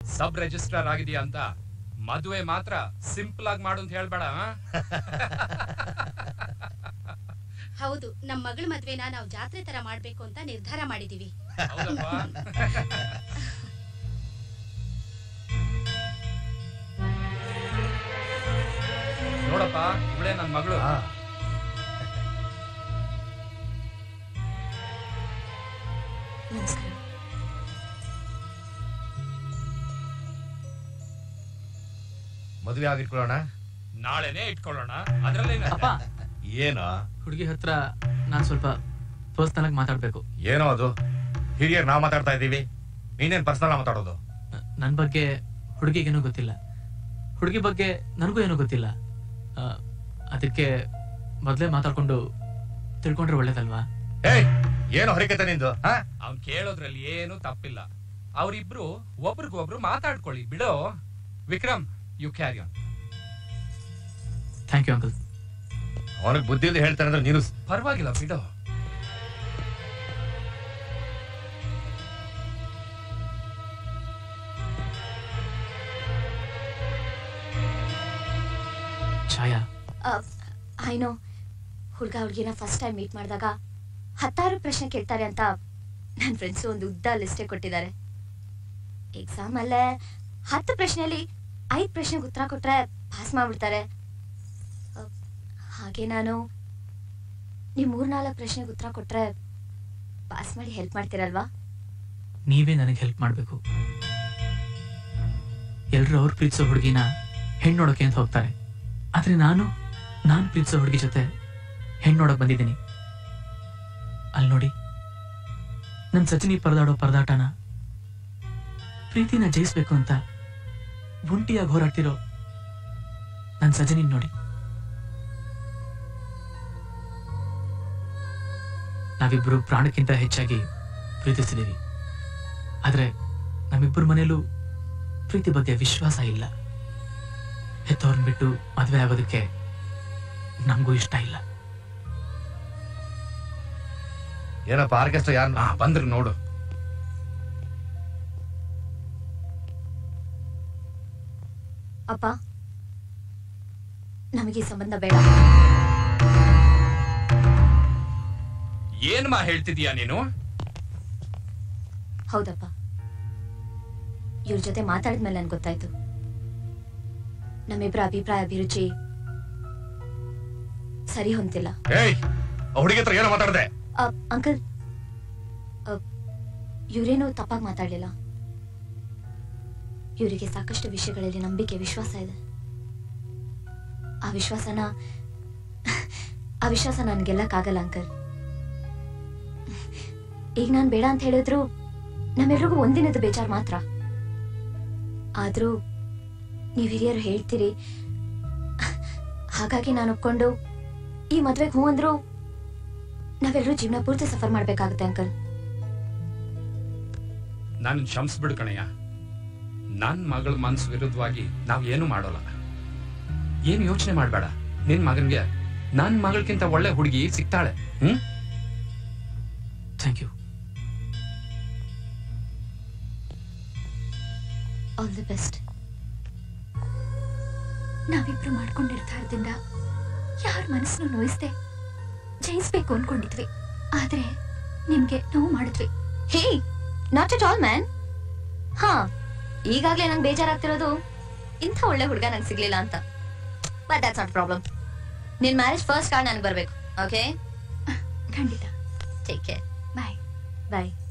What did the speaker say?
Sub registrar ಆಗಿದೆಯಾ ಅಂತ ಮದುವೆ ಮಾತ್ರ ಸಿಂಪಲ್ ಆಗಿ ಮಾಡು ಅಂತ ಹೇಳ್ಬೇಡ ಆ? ಹೌದು ನಮ್ ಮಗಳ ಮದ್ವೆನ ನಾವು ಜಾತ್ರೆ ತರ ಮಾಡ್ಬೇಕು ಅಂತ ನಿರ್ಧಾರ ಮಾಡಿದೀವಿ ಹೌದಪ್ಪ ನೋಡಪ್ಪ ಇವಳೇ ನನ್ ಮಗಳು ಹಾ. ನಮಸ್ಕಾರ ಮದುವೆ ಆಗಿಟ್ಕೊಳ್ಳೋಣ ನಾಳೆನೆ ಇಟ್ಕೊಳ್ಳೋಣ ಅದ್ರಲ್ಲೇನ ಅಪ್ಪ ಏನೋ ಹುಡುಗಿ ಹತ್ರ ನಾನ್ ಸ್ವಲ್ಪ ಪರ್ಸನಲ್ ಆಗಿ ಮಾತಾಡ್ಬೇಕು ಏನೋ ಅದು ಹಿರಿಯರ್ ನಾವ್ ಮಾತಾಡ್ತಾ ಇದ್ದೀವಿ ನೀನೇನ್ ಪರ್ಸನಲ್ ಮಾತಾಡೋದು ನನ್ ಬಗ್ಗೆ ಹುಡುಗಿಗೇನು ಗೊತ್ತಿಲ್ಲ ಹುಡುಗಿ ಬಗ್ಗೆ ನನಗೂ ಏನೂ ಗೊತ್ತಿಲ್ಲ ಆ, ಅದಕ್ಕೆ ಮೊದ್ಲೇ ಮಾತಾಡ್ಕೊಂಡು ತಿಳ್ಕೊಂಡ್ರೆ ಒಳ್ಳೇದಲ್ವಾ ಏಯ್ ಏನು ಹೊರಕೈತೆ ನಿಂದು ಹಾ ಅವ್ನ್ ಕೇಳೋದ್ರಲ್ಲಿ ಏನು ತಪ್ಪಿಲ್ಲ ಅವ್ರಿಬ್ರು ಒಬ್ರಿಗೊಬ್ರು ಮಾತಾಡ್ಕೊಳ್ಳಿ ಬಿಡೋ Vikram you carry on thank you uncle ಅವನಿಗೆ ಬುದ್ಧಿ ಇಲ್ದೆ ಹೇಳ್ತಾನೆ ಅಂದ್ರೆ ನೀನು ಸ್- ಪರವಾಗಿಲ್ಲ ಬಿಡೋ ಛಾಯಾ ಐನೋ ಹುಡುಗ ಹುಡುಗಿನ ಫಸ್ಟ್ ಟೈಮ್ ಮೀಟ್ ಮಾಡಿದಾಗ ಹತ್ತಾರು ಪ್ರಶ್ನೆ ಕೇಳ್ತಾರೆ ಅಂತ ನನ್ನ ಫ್ರೆಂಡ್ಸ್ ಒಂದು ಉದ್ದ ಲಿಸ್ಟೇ ಕೊಟ್ಟಿದ್ದಾರೆ ಎಕ್ಸಾಮ್ ಅಲ್ಲೇ ಹತ್ತು ಪ್ರಶ್ನೆಯಲ್ಲಿ ಐದು ಪ್ರಶ್ನೆಗೆ ಉತ್ತರ ಕೊಟ್ರೆ ಪಾಸ್ ಮಾಡ್ಬಿಡ್ತಾರೆ ಅ, ಹಾಗೆ ನಾನು ನೀವು ಮೂರ್ನಾಲ್ಕು ಪ್ರಶ್ನೆಗೆ ಉತ್ತರ ಕೊಟ್ರೆ ಪಾಸ್ ಮಾಡಿ ಹೆಲ್ಪ್ ಮಾಡ್ತೀರಲ್ವಾ ನೀವೇ ನನಗೆ ಹೆಲ್ಪ್ ಮಾಡ್ಬೇಕು ಎಲ್ರು ಅವ್ರು ಪ್ರೀತಿಸೋ ಹುಡುಗಿನ ಹೆಣ್ಣು ನೋಡೋಕೆ ಅಂತ ಹೋಗ್ತಾರೆ ಆದ್ರೆ ನಾನು ನಾನು ಪ್ರೀತಿಸೋ ಹುಡುಗಿ ಜೊತೆ ಹೆಣ್ಣು ನೋಡಕ್ ಬಂದಿದ್ದೀನಿ ಅಲ್ಲಿ ನೋಡಿ ನನ್ ಸಚಿನಿ ಪರದಾಡೋ ಪರದಾಟನ ಪ್ರೀತಿನ ಜಯಿಸ್ಬೇಕು ಅಂತ ಒಂಟಿಯಾಗಿ ಹೋರಾಡ್ತಿರೋ ನನ್ ಸಜನಿ ನೋಡಿ ನಾವಿಬ್ರು ಪ್ರಾಣಕ್ಕಿಂತ ಹೆಚ್ಚಾಗಿ ಪ್ರೀತಿಸ್ತಿದ್ದೀವಿ ಆದ್ರೆ ನಮ್ಮಿಬ್ಬರ ಮನೇಲೂ ಪ್ರೀತಿ ಬಗ್ಗೆ ವಿಶ್ವಾಸ ಇಲ್ಲ ಹೆತ್ತವ್ರನ್ನ ಬಿಟ್ಟು ಮದ್ವೆ ಆಗೋದಕ್ಕೆ ನಮಗೂ ಇಷ್ಟ ಇಲ್ಲ ಏನಪ್ಪ ಆರ್ಕೆಸ್ಟ್ರಾ ಯಾರು ಆ ಬಂದ್ರು ನೋಡು ಅಪ್ಪ ನಮಗೆ ಈ ಸಂಬಂಧ ಬೇಡ ಏನ್ ಮಾ ಹೇಳ್ತಿದೀಯಾ ನೀನು ಹೌದಪ್ಪ ಇವ್ರ ಜೊತೆ ಮಾತಾಡಿದ್ಮೇಲೆ ನನ್ಗೆ ಗೊತ್ತಾಯ್ತು ನಮ್ಮಿಬ್ರ ಅಭಿಪ್ರಾಯ ಅಭಿರುಚಿ ಸರಿ ಹೊಂತಿಲ್ಲ ಏಯ್ ಆ ಹುಡುಗಿ ಹತ್ರ ಏನೋ ಮಾತಾಡ್ದೆ ಅ, ಅಂಕಲ್ ಇವರೇನು ತಪ್ಪಾಗಿ ಮಾತಾಡ್ಲಿಲ್ಲ ಇವರಿಗೆ ಸಾಕಷ್ಟು ವಿಷಯಗಳಲ್ಲಿ ನಂಬಿಕೆ ವಿಶ್ವಾಸ ಇದೆ ಆ ವಿಶ್ವಾಸನ ಆ ವಿಶ್ವಾಸ ನನ್ ಗೆಲ್ಲಕ್ಕಾಗಲ್ಲ ಅಂಕಲ್ ಈಗ ನಾನ್ ಬೇಡ ಅಂತ ಹೇಳಿದ್ರು ನಮ್ಮೆಲ್ರಿಗೂ ಒಂದಿನದ ಬೇಜಾರ್ ಮಾತ್ರ ಆದ್ರೂ ನೀವ್ ಹಿರಿಯರು ಹೇಳ್ತೀರಿ ಹಾಗಾಗಿ ನಾನು ಒಪ್ಕೊಂಡು ಈ ಮದ್ವೆಗೆ ಹೂ ಅಂದ್ರು ನಾವೆಲ್ಲರೂ ಜೀವನ ಪೂರ್ತಿ ಸಫರ್ ಮಾಡ್ಬೇಕಾಗುತ್ತೆ ಅಂಕಲ್ ನಾನು ಕ್ಷಮಿಸ್ಬಿಡು ಕಣಯ್ಯ ನನ್ ಮಗಳ ಮನ್ಸು ವಿರುದ್ಧವಾಗಿ ನಾವ್ ಏನು ಮಾಡೋಲ್ಲ ಏನು ಯೋಚನೆ ಮಾಡ್ಬೇಡ ನಿನ್ ಮಗನ್ಗೆ ನನ್ ಮಗಳಕ್ಕಿಂತ ಒಳ್ಳೆ ಹುಡುಗಿ ಸಿಗ್ತಾಳೆ hmm thank you all the best ನಾವಿಬ್ರು ಮಾಡ್ಕೊಂಡ್ ನಿರ್ಧಾರದಿಂದ ಯಾರ ಮನಸ್ಸನ್ನು ನೋಯಿಸ್ದೆ ಜಯಿಸ್ಬೇಕು ಅನ್ಕೊಂಡಿದ್ವಿ ಆದ್ರೆ ನಿಮ್ಗೆ ನೋವು ಮಾಡಿದ್ವಿ hey not at all man ಹಾ ಈಗಾಗ್ಲೇ ನಂಗೆ ಬೇಜಾರಾಗ್ತಿರೋದು ಇಂಥ ಒಳ್ಳೆ ಹುಡುಗ ನಂಗೆ ಸಿಗ್ಲಿಲ್ಲ ಅಂತ ಬಟ್ ದಟ್ಸ್ ನಾಟ್ ಪ್ರಾಬ್ಲಮ್ ನಿನ್ ಮ್ಯಾರೇಜ್ ಫಸ್ಟ್ ಕಾರ್ಡ್ ನನಗೆ ಬರ್ಬೇಕು ಓಕೆ ಖಂಡಿತ ಟೇಕ್ ಕೇರ್ ಬಾಯ್ ಬಾಯ್